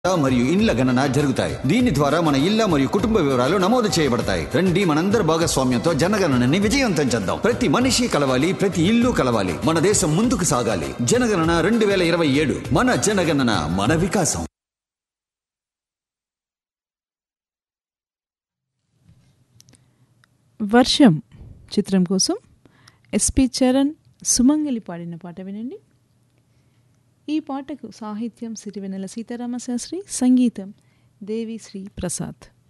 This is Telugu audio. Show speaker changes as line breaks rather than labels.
మరియు ఇండ్ల గణన జరుగుతాయి దీని ద్వారా మన ఇళ్ల మరియు కుటుంబ వివరాలు నమోదు చేయబడతాయి రండి మనందరి భాగస్వామ్యంతో జనగణనని విజయవంతం చేద్దాం ప్రతి మనిషి కలవాలి ప్రతి ఇల్లు కలవాలి మన దేశం ముందుకు సాగాలి జనగణన రెండు వేల ఇరవై ఏడు మన జనగణన మన వికాసం
వర్షం చిత్రం కోసం ఎస్పి చరణ్ సుమంగలి పాడిన పాట వినండి ఈ పాటకు సాహిత్యం సిరివెన్నెల సీతారామ శాస్త్రి సంగీతం దేవిశ్రీ ప్రసాద్